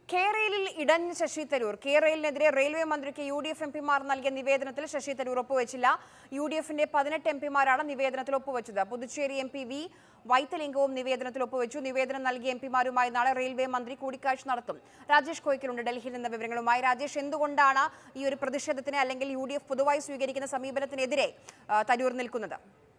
കേരളിൽ ഇടഞ്ഞ് ശശി തരൂർ കേരളിനെതിരെ റെയിൽവേ മന്ത്രിക്ക് യു ഡി എഫ് എം പിമാർ നൽകിയ നിവേദനത്തിൽ ശശി തരൂർ ഒപ്പുവെച്ചില്ല യു ഡി എഫിന്റെ പതിനെട്ട് എം പിമാരാണ് നിവേദനത്തിൽ ഒപ്പുവെച്ചത് പുതുച്ചേരി എം പി വി വൈത്തലിംഗവും നിവേദനത്തിൽ ഒപ്പുവെച്ചു നിവേദനം നൽകിയ എം പിമാരുമായി നാളെ റെയിൽവേ മന്ത്രി കൂടിക്കാഴ്ച നടത്തും രാജേഷ് കോയിക്കലുണ്ട് ഡൽഹിയിൽ നിന്ന് വിവരങ്ങളുമായി രാജേഷ് എന്തുകൊണ്ടാണ് ഈ ഒരു പ്രതിഷേധത്തിന് അല്ലെങ്കിൽ യു ഡി എഫ് പൊതുവായി സ്വീകരിക്കുന്ന സമീപനത്തിനെതിരെ ആ, തരൂർ നിൽക്കുന്നത്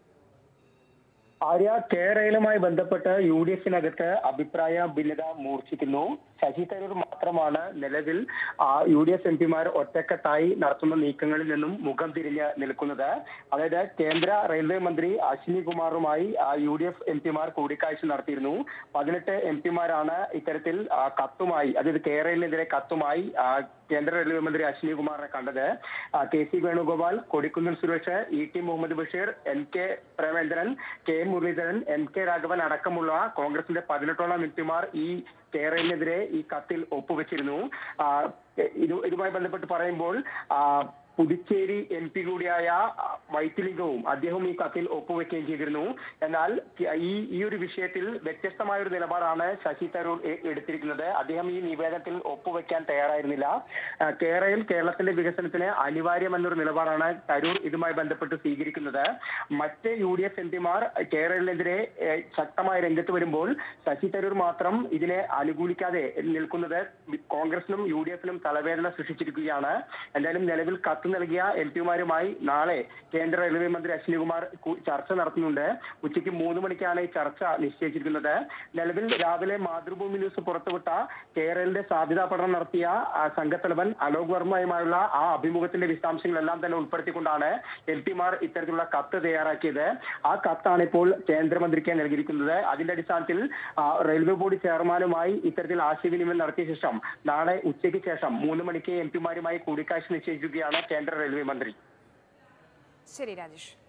ആര്യ കേരളയുമായി ബന്ധപ്പെട്ട് യു ഡി എഫിനകത്ത് അഭിപ്രായ ഭിന്നത മൂർച്ഛിക്കുന്നു ശശി തരൂർ മാത്രമാണ് നിലവിൽ ആ, യു ഡി എഫ് എം പിമാർ ഒറ്റക്കെട്ടായി നടത്തുന്ന നീക്കങ്ങളിൽ നിന്നും മുഖം തിരിഞ്ഞ് നിൽക്കുന്നത് അതായത് കേന്ദ്ര റെയിൽവേ മന്ത്രി അശ്വിനി കുമാറുമായി ആ, യു ഡി എഫ് എം പിമാർ കൂടിക്കാഴ്ച നടത്തിയിരുന്നു പതിനെട്ട് എം പിമാരാണ് ഇത്തരത്തിൽ ആ, കത്തുമായി അതായത് കേരളത്തിനെതിരെ കത്തുമായി ആ, കേന്ദ്ര റെയിൽവേ മന്ത്രി അശ്വിനി കുമാറിനെ കണ്ടത് ആ, K C Venugopal Kodikunnil Suresh E T Muhammad Basheer N K Premachandran K Muraleedharan N K Raghavan അടക്കമുള്ള കോൺഗ്രസിന്റെ പതിനെട്ടോളം എം പിമാർ ഈ കേരളത്തിനെതിരെ ഈ കത്തിൽ ഒപ്പുവെച്ചിരുന്നു ആ, ഇത് ഇതുമായി ബന്ധപ്പെട്ട് പറയുമ്പോൾ ആ, പുതുച്ചേരി എം പി കൂടിയായ ആ, വൈത്തിലിംഗവും അദ്ദേഹം ഈ കത്തിൽ ഒപ്പുവെക്കുകയും ചെയ്തിരുന്നു എന്നാൽ ഈ ഈ ഒരു വിഷയത്തിൽ വ്യത്യസ്തമായ ഒരു നിലപാടാണ് ശശി തരൂർ എ- എടുത്തിരിക്കുന്നത് അദ്ദേഹം ഈ നിവേദനത്തിൽ ഒപ്പുവെക്കാൻ തയ്യാറായിരുന്നില്ല ആ, കേരളയിൽ കേരളത്തിന്റെ വികസനത്തിന് അനിവാര്യമെന്നൊരു നിലപാടാണ് തരൂർ ഇതുമായി ബന്ധപ്പെട്ട് സ്വീകരിക്കുന്നത് മറ്റ് യു ഡി എഫ് എം പിമാർ കേരളത്തിനെതിരെ ഏ, ശക്തമായി രംഗത്ത് വരുമ്പോൾ ശശി തരൂർ മാത്രം ഇതിനെ അനുകൂലിക്കാതെ നിൽക്കുന്നത് കോൺഗ്രസിനും യു ഡി എഫിനും തലവേദന സൃഷ്ടിച്ചിരിക്കുകയാണ് എന്തായാലും നിലവിൽ കത്ത് നൽകിയ എം പിമാരുമായി നാളെ കേന്ദ്ര റെയിൽവേ മന്ത്രി അശ്വിനികുമാർ കു- ചർച്ച നടത്തുന്നുണ്ട് ഉച്ചയ്ക്ക് മൂന്ന് മണിക്കാണ് ഈ ചർച്ച നിശ്ചയിച്ചിരിക്കുന്നത് നിലവിൽ രാവിലെ മാതൃഭൂമി ന്യൂസ് പുറത്തുവിട്ട കേരളത്തിന്റെ സാധ്യതാ പഠനം നടത്തിയ ആ, സംഘത്തലവൻ അലോക് വർമ്മയുമായുള്ള ആ അഭിമുഖത്തിന്റെ വിശദാംശങ്ങളെല്ലാം തന്നെ ഉൾപ്പെടുത്തിക്കൊണ്ടാണ് എം പിമാർ ഇത്തരത്തിലുള്ള കത്ത് തയ്യാറാക്കിയത് ആ കത്താണ് ഇപ്പോൾ കേന്ദ്രമന്ത്രിക്ക് നൽകിയിരിക്കുന്നത് അതിന്റെ അടിസ്ഥാനത്തിൽ ആ, റെയിൽവേ ബോർഡ് ചെയർമാനുമായി ഇത്തരത്തിൽ ആശയവിനിമയം നടത്തിയ ശേഷം നാളെ ഉച്ചയ്ക്ക് ശേഷം മൂന്ന് മണിക്ക് എം പിമാരുമായി കൂടിക്കാഴ്ച നിശ്ചയിക്കുകയാണ് കേന്ദ്ര റെയിൽവേ മന്ത്രി ശരി രാജേഷ്